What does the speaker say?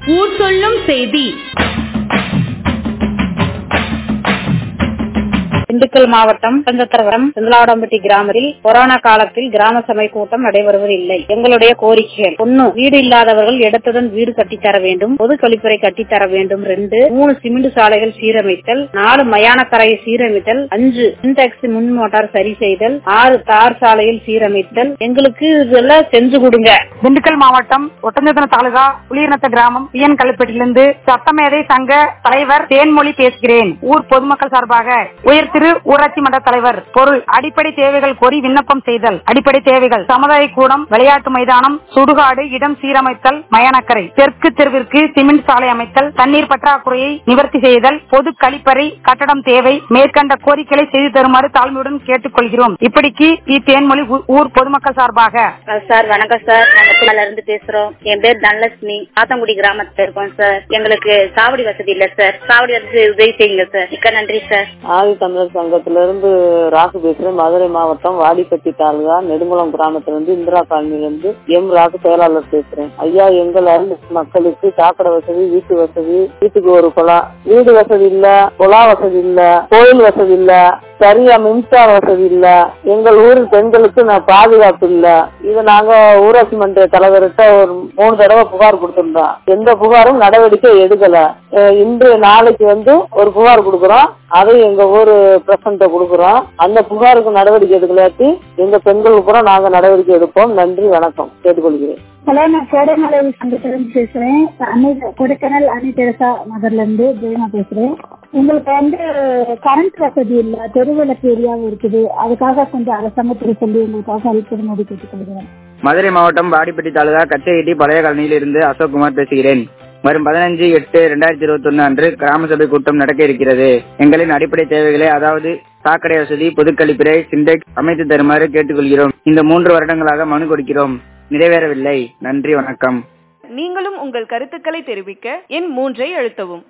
ஊர் சொல்லும் செய்தி திண்டுக்கல் மாவட்டம் சந்தத்தரவரம் செந்தலாவடம்பட்டி கிராமத்தில் கொரோனா காலத்தில் கிராம சபை கூட்டம் நடைபெறுவதில்லை எங்களுடைய கோரிக்கைகள் ஒன்னு வீடு இல்லாதவர்கள் இடத்துடன் வீடு கட்டித்தர வேண்டும் பொது கழிப்பறை கட்டித்தர வேண்டும் ரெண்டு மூணு சிமெண்ட் சாலைகள் சீரமைத்தல் நாலு மயான கரையை சீரமைத்தல் அஞ்சு சின்டாக்ஸ் முன் மோட்டார் சரி செய்தல் ஆறு தார் சாலையில் சீரமைத்தல் எங்களுக்கு இதெல்லாம் செஞ்சு கொடுங்க திண்டுக்கல் மாவட்டம் ஒட்டஞ்சத்தின தாலுகா புலியநத்த கிராமம் பிஎன் கல்லுப்பேட்டிலிருந்து சட்டமேதை சங்க தலைவர் தேன்மொழி பேசுகிறேன் ஊர் பொதுமக்கள் சார்பாக உயர் திரு ஊராட்சி மன்ற தலைவர் பொருள் அடிப்படை தேவைகள் கோரி விண்ணப்பம் செய்தல் அடிப்படை தேவைகள் சமுதாய கூடம் விளையாட்டு மைதானம் சுடுகாடு இடம் சீரமைத்தல் மயானக்கரை தெற்கு தெருவிற்கு சிமெண்ட் சாலை அமைத்தல் தண்ணீர் பற்றாக்குறையை நிவர்த்தி செய்தல் பொது கழிப்பறை கட்டடம் தேவை மேற்கண்ட கோரிக்கைகளை செய்து தருமாறு தாழ்மையுடன் கேட்டுக்கொள்கிறோம் இப்படிக்கு இ தேன்மொழி ஊ- ஊர் பொதுமக்கள் சார்பாக சார் வணக்கம் சார் நாங்க புலால இருந்து பேசுறோம் என் பேர் தனலட்சுமி ஆத்தங்குடி கிராமத்துல இருக்கோம் சார் எங்களுக்கு சாவடி வசதி இல்ல சார் சாவடி வசதி உதவி செய்யுங்க சார் மிக்க நன்றி சார் ஆதி தமிழர் சங்கத்துல இருந்து ராகு பேசுறேன் மதுரை மாவட்டம் வாடிப்பட்டி தாலுகா நெடுங்குளம் கிராமத்துல இருந்து இந்திரா காலனில இருந்து எம் ராகு செயலாளர் பேசுறேன் ஐயா எங்கள் அருள் மக்களுக்கு சாக்கடை வசதி வீட்டு வசதி வீட்டுக்கு ஒரு குழா வீடு வசதி இல்ல குழா வசதி இல்ல கோயில் வசதி இல்ல சரியா மின்சார வசதி இல்ல எங்கள் ஊரில் பெண்களுக்கு நான் பாதுகாப்பு இல்ல இது நாங்க ஊராட்சி மன்ற தலைவர்கிட்ட ஒரு மூணு தடவை புகார் கொடுத்திருந்தோம் எந்த புகாரும் நடவடிக்கை எடுக்கல அஹ் இன்று நாளைக்கு வந்து ஒரு புகார் கொடுக்குறோம் அதை எங்க ஊர் பிரசன்ட்ட கொடுக்குறோம் அந்த புகாருக்கு நடவடிக்கை எடுக்கலாட்டி எங்க பெண்கள் கூட நாங்க நடவடிக்கை எடுப்போம் நன்றி வணக்கம் கேட்டுக்கொள்கிறேன் ஹலோ நான் கோடைமலை சங்கத்திலிருந்து பேசுறேன் அன்னை கொடைக்கானல் அன்னை தெரசா நகர்ல இருந்து ஜெயமா பேசுறேன் உங்களுக்கு வந்து கரண்ட் வசதி இல்ல தெருவிளக்கு ஏரியாவும் இருக்குது அதுக்காக கொஞ்சம் அரசாங்கத்துக்கு சொல்லி எங்களுக்காக அளிக்கிறமோடி கேட்டுக்கொள்கிறேன் மதுரை மாவட்டம் வாடிப்பட்டி தாலுகா கச்சையட்டி பழைய காலனியில் இருந்து அசோக்குமார் பேசுகிறேன் வரும் பதினஞ்சு எட்டு ரெண்டாயிரத்தி இருபத்தி ஒன்னு அன்று கிராம சபை கூட்டம் நடக்க இருக்கிறது எங்களின் அடிப்படை தேவைகளை அதாவது சாக்கடை வசதி பொதுக்கழிப்பறை சிண்டெக்ஸ் அமைத்து தருமாறு கேட்டுக்கொள்கிறோம் இந்த மூன்று வருடங்களாக மனு கொடுக்கிறோம் நிறைவேறவில்லை நன்றி வணக்கம் நீங்களும் உங்கள் கருத்துக்களை தெரிவிக்க எண் மூன்றை அழுத்தவும்